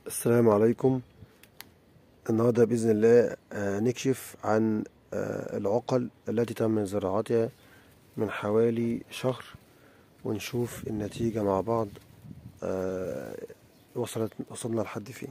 السلام عليكم النهاردة بإذن الله آه، نكشف عن آه، العقل التي تم زراعتها من حوالي شهر ونشوف النتيجة مع بعض آه، وصلت وصلنا لحد فين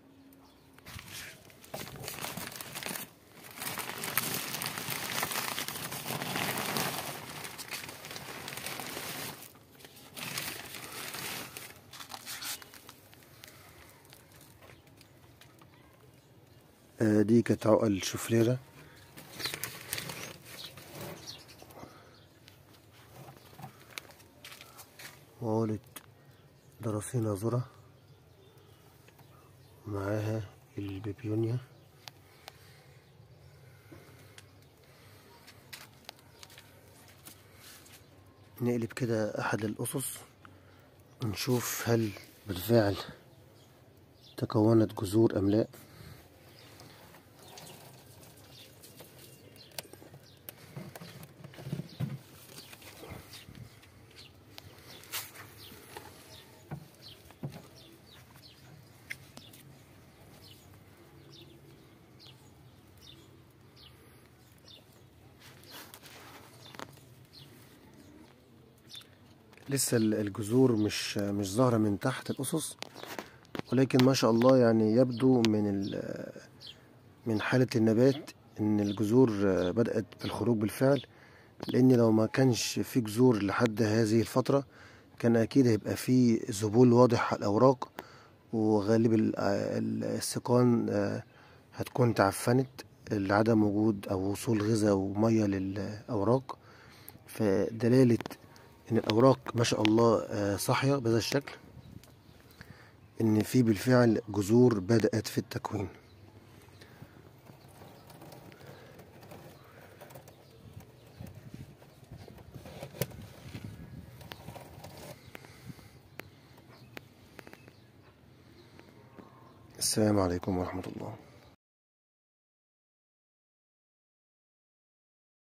آه، دي كانت عقل شوفليرة وعقلة دراسينا ذرة معاها البيبيونيا نقلب كده أحد الأسس ونشوف هل بالفعل تكونت جذور أم لأ لسه ال- الجذور مش مش ظاهرة من تحت الأسس ولكن ما شاء الله يعني يبدو من ال- من حالة النبات إن الجذور بدأت بالخروج بالفعل لأن لو ما كانش في جذور لحد هذه الفترة كان أكيد هيبقى في ذبول واضح على الأوراق وغالب ال- ال- السقان آه، هتكون تعفنت لعدم وجود أو وصول غذاء ومية للأوراق فدلالة ان الاوراق ما شاء الله آه، صاحيه بهذا الشكل ان في بالفعل جذور بدات في التكوين السلام عليكم ورحمه الله